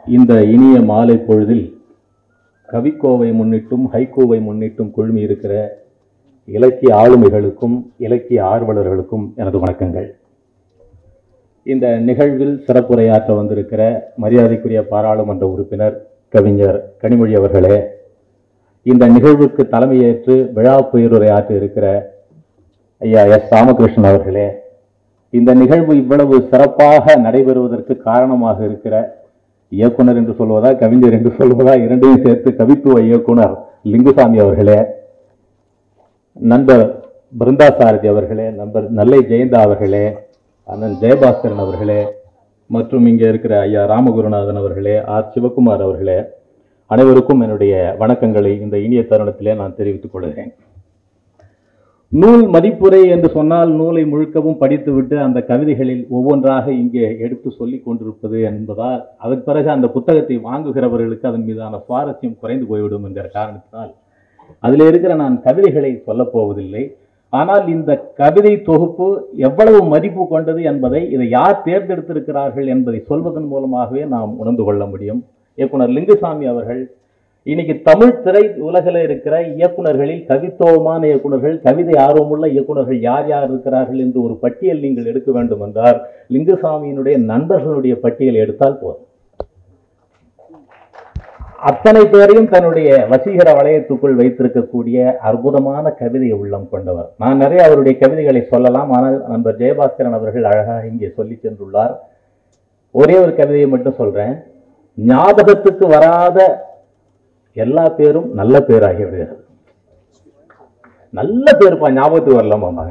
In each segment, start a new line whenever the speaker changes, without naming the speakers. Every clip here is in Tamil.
இந்த இனிய மாலை பொழுதில் கவிக்கோவை முன்னிட்டும் ஹைகோவை முன்னிட்டும் குழுமி இருக்கிற இலக்கிய ஆளுமைகளுக்கும் இலக்கிய ஆர்வலர்களுக்கும் எனது வணக்கங்கள் இந்த நிகழ்வில் சிறப்புரையாற்ற வந்திருக்கிற மரியாதைக்குரிய பாராளுமன்ற உறுப்பினர் கவிஞர் கனிமொழி அவர்களே இந்த நிகழ்வுக்கு தலைமையேற்று விழா பெயருரையாற்ற இருக்கிற ஐயா எஸ் ராமகிருஷ்ணன் அவர்களே இந்த நிகழ்வு இவ்வளவு சிறப்பாக நடைபெறுவதற்கு காரணமாக இருக்கிற இயக்குனர் என்று சொல்வதா கவிஞர் என்று சொல்வதா இரண்டையும் சேர்த்து கவித்துவ இயக்குனர் லிங்குசாமி அவர்களே நண்பர் பிருந்தா சாரதி அவர்களே நண்பர் நல்லை ஜெயந்தா அவர்களே அண்ணன் ஜெயபாஸ்கரன் அவர்களே மற்றும் இங்கே இருக்கிற ஐயா ராமகுருநாதன் அவர்களே ஆர் சிவகுமார் அவர்களே அனைவருக்கும் என்னுடைய வணக்கங்களை இந்த இனிய தருணத்திலே நான் தெரிவித்துக் கொள்கிறேன் நூல் மதிப்புரை என்று சொன்னால் நூலை முழுக்கவும் படித்துவிட்டு அந்த கவிதைகளில் ஒவ்வொன்றாக இங்கே எடுத்து சொல்லிக் கொண்டிருப்பது என்பதால் அதன் பிறகு அந்த புத்தகத்தை வாங்குகிறவர்களுக்கு அதன் மீதான சுவாரஸ்யம் குறைந்து போய்விடும் என்கிற காரணத்தினால் அதில் இருக்கிற நான் கவிதைகளை சொல்லப் போவதில்லை ஆனால் இந்த கவிதை தொகுப்பு எவ்வளவு மதிப்பு கொண்டது என்பதை இதை யார் தேர்ந்தெடுத்திருக்கிறார்கள் என்பதை சொல்வதன் மூலமாகவே நாம் உணர்ந்து கொள்ள முடியும் இயக்குனர் லிங்குசாமி அவர்கள் இன்னைக்கு தமிழ் திரை உலகில் இருக்கிற இயக்குனர்களில் கவித்துவமான இயக்குனர்கள் கவிதை ஆர்வமுள்ள இயக்குனர்கள் யார் யார் இருக்கிறார்கள் என்று ஒரு பட்டியல் நீங்கள் எடுக்க வேண்டும் என்றால் லிங்குசாமியினுடைய நண்பர்களுடைய பட்டியல் எடுத்தால் போதும் அத்தனை பேரையும் தன்னுடைய வசீகர வளையத்துக்குள் வைத்திருக்கக்கூடிய அற்புதமான கவிதை உள்ளம் கொண்டவர் நான் நிறைய அவருடைய கவிதைகளை சொல்லலாம் ஆனால் நண்பர் ஜெயபாஸ்கரன் அவர்கள் அழகாக இங்கே சொல்லி சென்றுள்ளார் ஒரே ஒரு கவிதையை மட்டும் சொல்றேன் ஞாபகத்துக்கு வராத எல்லா பேரும் நல்ல பேராகி விடுகிறது நல்ல பேருப்பா ஞாபகத்துக்கு வரலாமாங்க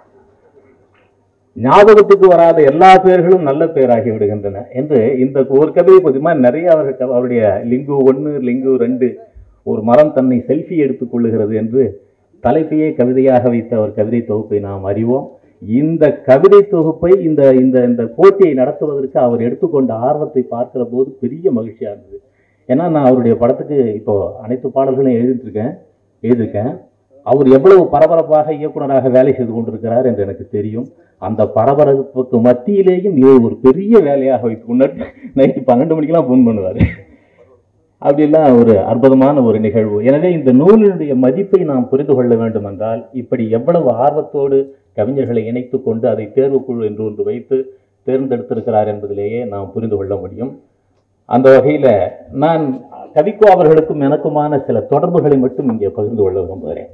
ஞாபகத்துக்கு வராத எல்லா பேர்களும் நல்ல பேராகி விடுகின்றன என்று இந்த ஒரு கவிதை பற்றிமா நிறைய அவர்கள் அவருடைய லிங்கு ஒன்று லிங்கு ரெண்டு ஒரு மரம் தன்னை செல்ஃபி எடுத்துக் கொள்ளுகிறது என்று தலைப்பையே கவிதையாக வைத்த ஒரு கவிதை தொகுப்பை நாம் அறிவோம் இந்த கவிதை தொகுப்பை இந்த இந்த இந்த போட்டியை நடத்துவதற்கு அவர் எடுத்துக்கொண்ட ஆர்வத்தை பார்க்கிற போது பெரிய மகிழ்ச்சியாக இருந்தது ஏன்னா நான் அவருடைய படத்துக்கு இப்போ அனைத்து பாடல்களையும் எழுதிட்டுருக்கேன் எழுதியிருக்கேன் அவர் எவ்வளவு பரபரப்பாக இயக்குனராக வேலை செய்து கொண்டிருக்கிறார் என்று எனக்கு தெரியும் அந்த பரபரப்புக்கு மத்தியிலேயும் இது ஒரு பெரிய வேலையாக வைத்துக் கொண்டு நைட்டு பன்னெண்டு மணிக்கெல்லாம் ஃபோன் பண்ணுவார் அப்படிலாம் ஒரு அற்புதமான ஒரு நிகழ்வு எனவே இந்த நூலினுடைய மதிப்பை நாம் புரிந்து கொள்ள வேண்டும் என்றால் இப்படி எவ்வளவு ஆர்வத்தோடு கவிஞர்களை இணைத்து கொண்டு அதை தேர்வுக்குழு என்று ஒன்று வைத்து தேர்ந்தெடுத்திருக்கிறார் என்பதிலேயே நாம் புரிந்து கொள்ள முடியும் அந்த வகையில் நான் கவிக்கோ அவர்களுக்கும் எனக்குமான சில தொடர்புகளை மட்டும் இங்கே பகிர்ந்து கொள்ள விரும்புகிறேன்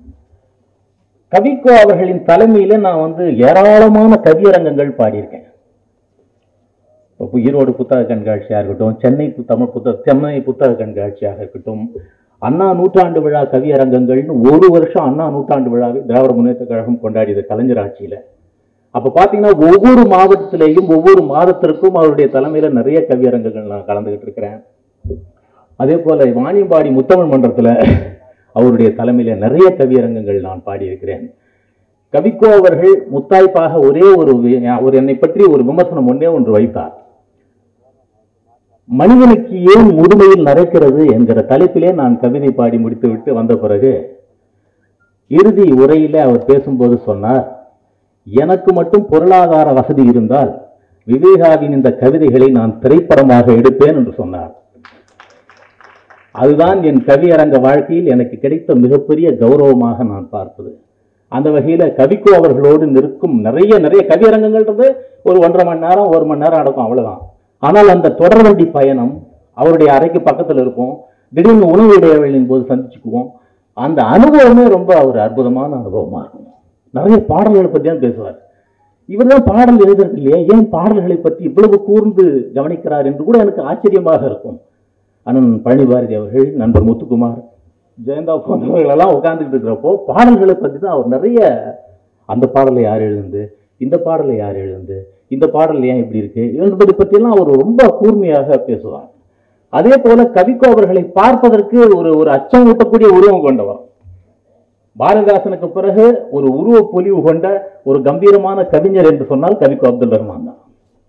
கவிக்கோ அவர்களின் தலைமையில நான் வந்து ஏராளமான கவியரங்கங்கள் பாடியிருக்கேன் இப்போ ஈரோடு புத்தக கண்காட்சியாக இருக்கட்டும் சென்னை பு- தமிழ் புத்தக சென்னை புத்தக கண்காட்சியாக இருக்கட்டும் அண்ணா நூற்றாண்டு விழா கவியரங்கங்கள்னு ஒரு வருஷம் அண்ணா நூற்றாண்டு விழாவை திராவிட முன்னேற்ற கழகம் கொண்டாடியது கலைஞர் ஆட்சியில் அப்போ பார்த்தீங்கன்னா ஒவ்வொரு மாவட்டத்திலேயும் ஒவ்வொரு மாதத்திற்கும் அவருடைய தலைமையில் நிறைய கவியரங்குகள் நான் கலந்துக்கிட்டு இருக்கிறேன் அதே போல வாணியம்பாடி முத்தமிழ் மன்றத்தில் அவருடைய தலைமையில் நிறைய கவியரங்கங்கள் நான் பாடியிருக்கிறேன் கவிக்கோ அவர்கள் முத்தாய்ப்பாக ஒரே ஒரு வி- ஒரு என்னை பற்றி ஒரு விமர்சனம் ஒன்றே ஒன்று வைத்தார் மனிதனுக்கு ஏன் முதுமையில் நரைக்கிறது என்கிற தலைப்பிலே நான் கவிதை பாடி முடித்துவிட்டு வந்த பிறகு இறுதி உரையில அவர் பேசும்போது சொன்னார் எனக்கு மட்டும் பொருளாதார வசதி இருந்தால் விவேகாவின் இந்த கவிதைகளை நான் திரைப்படமாக எடுப்பேன் என்று சொன்னார் அதுதான் என் கவியரங்க வாழ்க்கையில் எனக்கு கிடைத்த மிகப்பெரிய கௌரவமாக நான் பார்ப்பது அந்த வகையில கவிக்கோ அவர்களோடு நிற்கும் நிறைய நிறைய கவியரங்கங்கள்ன்றது ஒரு ஒன்றரை மணி நேரம் ஒரு மணி நேரம் நடக்கும் அவ்வளவுதான் ஆனால் அந்த தொடர்வண்டி பயணம் அவருடைய அறைக்கு பக்கத்தில் இருக்கும் திடீர்னு உணவு இடைவேளையின் போது சந்திச்சுக்குவோம் அந்த அனுபவமே ரொம்ப ஒரு அற்புதமான அனுபவமா இருக்கும் நிறைய பாடல்களை பற்றி தான் பேசுவார் இவர் தான் பாடல் எழுதுறது இல்லையா ஏன் பாடல்களை பற்றி இவ்வளவு கூர்ந்து கவனிக்கிறார் என்று கூட எனக்கு ஆச்சரியமாக இருக்கும் அண்ணன் பழனி பாரதி அவர்கள் நண்பர் முத்துக்குமார் ஜெயந்தா போன்றவர்கள் எல்லாம் உட்கார்ந்துக்கிட்டு இருக்கிறப்போ பாடல்களை பற்றி தான் அவர் நிறைய அந்த பாடலை யார் எழுதுந்து இந்த பாடலை யார் எழுதுந்து இந்த பாடல் ஏன் இப்படி இருக்கு என்பதை பற்றியெல்லாம் அவர் ரொம்ப கூர்மையாக பேசுவார் அதே போல கவிக்கோ அவர்களை பார்ப்பதற்கு ஒரு ஒரு அச்சம் ஊட்டக்கூடிய உருவம் கொண்டவர் பாரதிதாசனுக்கு பிறகு ஒரு உருவ பொலிவு கொண்ட ஒரு கம்பீரமான கவிஞர் என்று சொன்னால் கவிக்கோ அப்துல் ரஹ்மான் தான்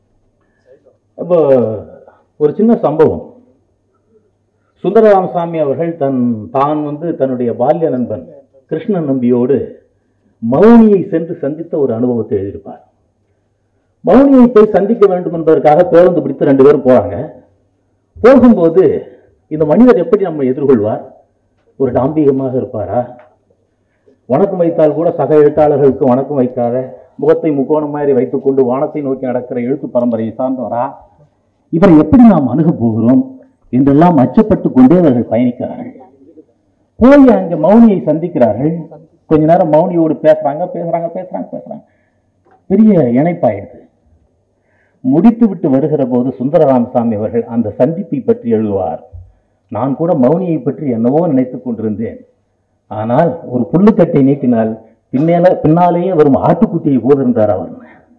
இப்போ ஒரு சின்ன சம்பவம் சுந்தரராமசாமி அவர்கள் தன் தான் வந்து தன்னுடைய பால்ய நண்பன் கிருஷ்ணன் நம்பியோடு மௌனியை சென்று சந்தித்த ஒரு அனுபவத்தை எழுதியிருப்பார் மௌனியை போய் சந்திக்க வேண்டும் என்பதற்காக பேருந்து பிடித்து ரெண்டு பேரும் போறாங்க போகும்போது இந்த மனிதர் எப்படி நம்ம எதிர்கொள்வார் ஒரு டாம்பீகமாக இருப்பாரா வணக்கம் வைத்தால் கூட சக எழுத்தாளர்களுக்கு வணக்கம் வைக்காத முகத்தை முக்கோணம் மாதிரி வைத்துக்கொண்டு வானத்தை நோக்கி நடக்கிற எழுத்து பரம்பரையை சார்ந்தவரா இவரை எப்படி நாம் அணுகப் போகிறோம் என்றெல்லாம் அச்சப்பட்டு கொண்டே அவர்கள் பயணிக்கிறார்கள் போய் அங்க மௌனியை சந்திக்கிறார்கள் கொஞ்ச நேரம் மௌனியோடு பேசுறாங்க பேசுறாங்க பேசுறாங்க பேசுறாங்க பெரிய இணைப்பாயிடுது முடித்து விட்டு வருகிற போது சுந்தரராமசாமி அவர்கள் அந்த சந்திப்பை பற்றி எழுதுவார் நான் கூட மௌனியை பற்றி என்னவோ நினைத்துக் கொண்டிருந்தேன் ஆனால் ஒரு புல்லுக்கட்டை நீட்டினால் பின்னேல பின்னாலேயே வரும் ஆட்டுக்குட்டியை போல் இருந்தார் அவர்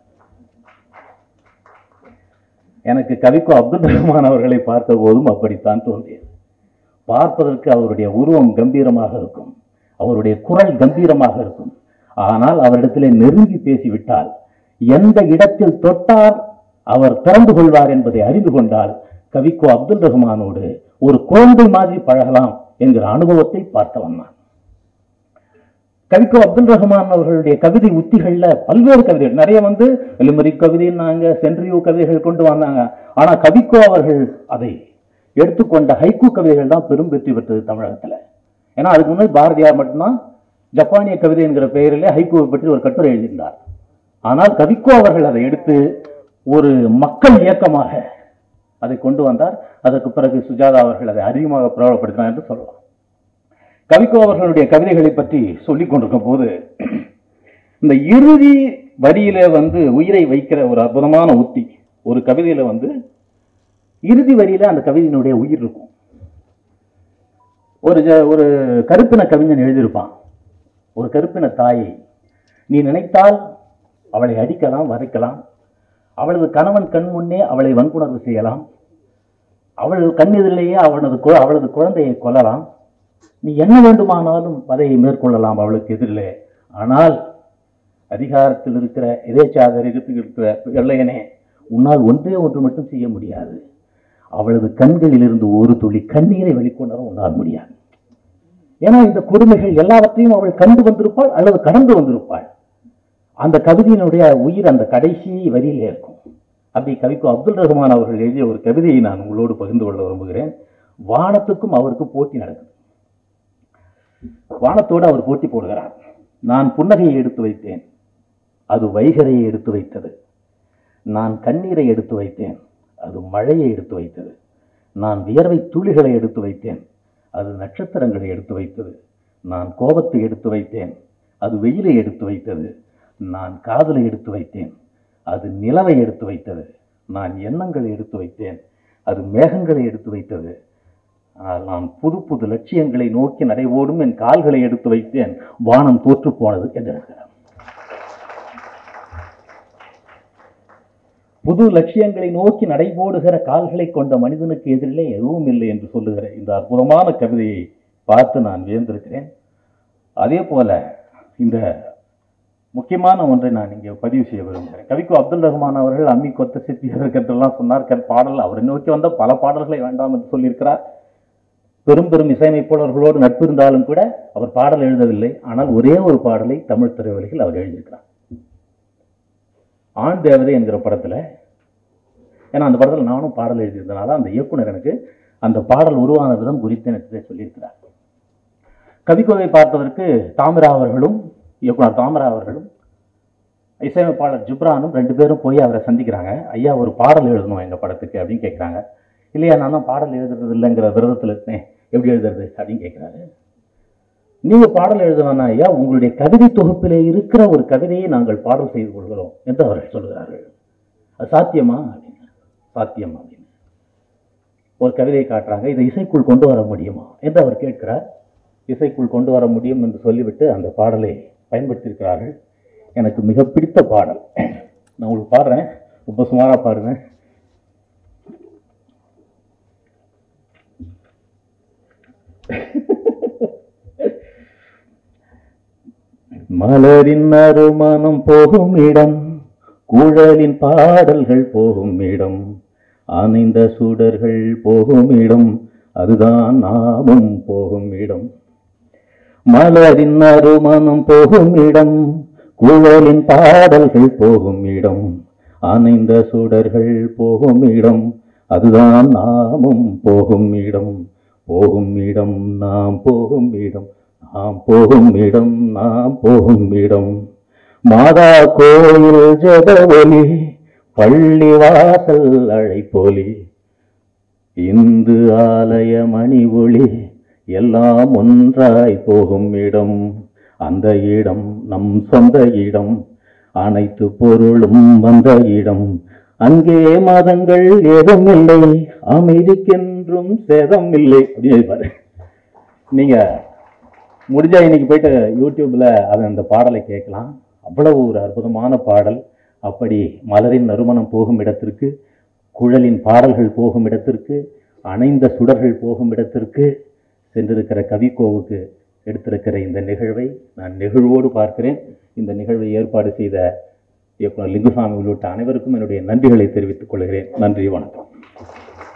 எனக்கு கவிக்கோ அப்துல் ரஹ்மான் அவர்களை பார்த்த போதும் அப்படித்தான் தோன்றியது பார்ப்பதற்கு அவருடைய உருவம் கம்பீரமாக இருக்கும் அவருடைய குரல் கம்பீரமாக இருக்கும் ஆனால் அவரிடத்திலே நெருங்கி பேசிவிட்டால் எந்த இடத்தில் தொட்டால் அவர் திறந்து கொள்வார் என்பதை அறிந்து கொண்டால் கவிக்கோ அப்துல் ரஹ்மானோடு ஒரு குழந்தை மாதிரி பழகலாம் என்கிற அனுபவத்தை பார்த்தவன் நான் கவிக்கோ அப்துல் ரஹ்மான் அவர்களுடைய கவிதை உத்திகள்ல பல்வேறு கவிதைகள் நிறைய வந்து எலுமரி கவிதைன்னாங்க சென்ட்ரியோ கவிதைகள் கொண்டு வந்தாங்க ஆனா கவிக்கோ அவர்கள் அதை எடுத்துக்கொண்ட ஹைக்கூ கவிதைகள் தான் பெரும் வெற்றி பெற்றது தமிழகத்துல ஏன்னா அதுக்கு முன்னாடி பாரதியார் மட்டும்தான் ஜப்பானிய கவிதை என்கிற பெயரிலே ஹைக்கூவை பற்றி ஒரு கட்டுரை எழுதியிருந்தார் ஆனால் கவிக்கோ அவர்கள் அதை எடுத்து ஒரு மக்கள் இயக்கமாக அதை கொண்டு வந்தார் அதற்கு பிறகு சுஜாதா அவர்கள் அதை அதிகமாக பிரபலப்படுத்தினார் என்று சொல்லலாம் கவிக்கோ அவர்களுடைய கவிதைகளை பற்றி சொல்லிக் கொண்டிருக்கும் போது இந்த இறுதி வரியில வந்து உயிரை வைக்கிற ஒரு அற்புதமான உத்தி ஒரு கவிதையில வந்து இறுதி வரியில அந்த கவிதையினுடைய உயிர் இருக்கும் ஒரு ஜ- ஒரு கருப்பின கவிஞன் எழுதியிருப்பான் ஒரு கருப்பின தாயை நீ நினைத்தால் அவளை அடிக்கலாம் வதைக்கலாம் அவளது கணவன் கண் முன்னே அவளை வன்புணர்வு செய்யலாம் அவள் கண்ணெதிரிலேயே அவனது கு- அவளது குழந்தையை கொல்லலாம் நீ என்ன வேண்டுமானாலும் அதை மேற்கொள்ளலாம் அவளுக்கு எதிரிலே ஆனால் அதிகாரத்தில் இருக்கிற எதேச்சாதரிகத்தில் இருக்கிற வெள்ளையனே உன்னால் ஒன்றே ஒன்று மட்டும் செய்ய முடியாது அவளது கண்களிலிருந்து ஒரு துளி கண்ணீரை வெளிக்கொணர உன்னால் முடியாது ஏன்னா இந்த கொடுமைகள் எல்லாவற்றையும் அவள் கண்டு வந்திருப்பாள் அல்லது கடந்து வந்திருப்பாள் அந்த கவிதையினுடைய உயிர் அந்த கடைசி வரியிலே இருக்கும் அப்படி கவிக்கோ அப்துல் ரஹ்மான் அவர்கள் எழுதிய ஒரு கவிதையை நான் உங்களோடு பகிர்ந்து கொள்ள விரும்புகிறேன் வானத்துக்கும் அவருக்கும் போட்டி நடக்குது வானத்தோடு அவர் போட்டி போடுகிறார் நான் புன்னகையை எடுத்து வைத்தேன் அது வைகரையை எடுத்து வைத்தது நான் கண்ணீரை எடுத்து வைத்தேன் அது மழையை எடுத்து வைத்தது நான் வியர்வை துளிகளை எடுத்து வைத்தேன் அது நட்சத்திரங்களை எடுத்து வைத்தது நான் கோபத்தை எடுத்து வைத்தேன் அது வெயிலை எடுத்து வைத்தது நான் காதலை எடுத்து வைத்தேன் அது நிலவை எடுத்து வைத்தது நான் எண்ணங்களை எடுத்து வைத்தேன் அது மேகங்களை எடுத்து வைத்தது ஆனால் நான் புது புது லட்சியங்களை நோக்கி நடைபோடும் என் கால்களை எடுத்து வைத்தேன் வானம் தோற்று போனது என்றிருக்கிறார் புது லட்சியங்களை நோக்கி நடைபோடுகிற கால்களை கொண்ட மனிதனுக்கு எதிரிலே எதுவும் இல்லை என்று சொல்லுகிற இந்த அற்புதமான கவிதையை பார்த்து நான் வியந்திருக்கிறேன் அதே போல இந்த முக்கியமான ஒன்றை நான் இங்கே பதிவு செய்ய விரும்புகிறேன் கவிக்கோ அப்துல் ரஹ்மான் அவர்கள் அம்மி கொத்த சித்தியர் என்றெல்லாம் சொன்னார் கண் பாடல் அவரை நோக்கி வந்த பல பாடல்களை வேண்டாம் என்று சொல்லியிருக்கிறார் பெரும் பெரும் இசையமைப்பாளர்களோடு நட்பு இருந்தாலும் கூட அவர் பாடல் எழுதவில்லை ஆனால் ஒரே ஒரு பாடலை தமிழ் திரையுலகில் அவர் எழுதியிருக்கிறார் ஆண் தேவதை என்கிற படத்துல ஏன்னா அந்த படத்தில் நானும் பாடல் எழுதியிருந்தனால அந்த இயக்குனர் எனக்கு அந்த பாடல் உருவான விதம் குறித்து எனக்கு சொல்லியிருக்கிறார் கவிக்கோவை பார்ப்பதற்கு தாமிரா அவர்களும் இயக்குனர் தாமிரா அவர்களும் இசையமைப்பாளர் ஜிப்ரானும் ரெண்டு பேரும் போய் அவரை சந்திக்கிறாங்க ஐயா ஒரு பாடல் எழுதணும் எங்கள் படத்துக்கு அப்படின்னு கேட்குறாங்க இல்லையா நான் தான் பாடல் எழுதுறது இல்லைங்கிற விரதத்தில் இருக்கேன் எப்படி எழுதுறது அப்படின்னு கேட்குறாரு நீங்க பாடல் எழுதணும்னா ஐயா உங்களுடைய கவிதை தொகுப்பிலே இருக்கிற ஒரு கவிதையை நாங்கள் பாடல் செய்து கொள்கிறோம் என்று அவர்கள் சொல்கிறார்கள் அது சாத்தியமா அப்படின்னு சாத்தியம் அப்படின்னு ஒரு கவிதையை காட்டுறாங்க இதை இசைக்குள் கொண்டு வர முடியுமா என்று அவர் கேட்கிறார் இசைக்குள் கொண்டு வர முடியும் என்று சொல்லிவிட்டு அந்த பாடலை பயன்படுத்தியிருக்கிறார்கள் எனக்கு மிக பிடித்த பாடல் நான் உங்களுக்கு பாடுறேன் ரொம்ப சுமாராக பாடுவேன் மலரின் நறுமணம் போகும் இடம் குழலின் பாடல்கள் போகும் இடம் அணைந்த சுடர்கள் போகும் இடம் அதுதான் நாமும் போகும் இடம் மலரின் நறுமணம் போகும் இடம் குழலின் பாடல்கள் போகும் இடம் அணைந்த சுடர்கள் போகும் இடம் அதுதான் நாமும் போகும் இடம் போகும் இடம் நாம் போகும் இடம் நாம் போகும் இடம் நாம் போகும் இடம் மாதா கோயில் ஜெபவொலி பள்ளி வாசல் அழைப்பொலி இந்து ஆலய மணி ஒளி எல்லாம் ஒன்றாய் போகும் இடம் அந்த இடம் நம் சொந்த இடம் அனைத்து பொருளும் வந்த இடம் அங்கே மதங்கள் ஏதும் இல்லை அமைதிக்கென்றும் சேதம் இல்லை அப்படின்னு பாரு நீங்க முடிஞ்சா இன்னைக்கு போயிட்டு யூடியூப்ல அது அந்த பாடலை கேட்கலாம் அவ்வளவு ஒரு அற்புதமான பாடல் அப்படி மலரின் நறுமணம் போகும் இடத்திற்கு குழலின் பாடல்கள் போகும் இடத்திற்கு அணைந்த சுடர்கள் போகும் இடத்திற்கு சென்றிருக்கிற கவிக்கோவுக்கு எடுத்திருக்கிற இந்த நிகழ்வை நான் நெகிழ்வோடு பார்க்கிறேன் இந்த நிகழ்வை ஏற்பாடு செய்த இயக்குனர் லிங்குசாமி உள்ளிட்ட அனைவருக்கும் என்னுடைய நன்றிகளை தெரிவித்துக் கொள்கிறேன் நன்றி வணக்கம்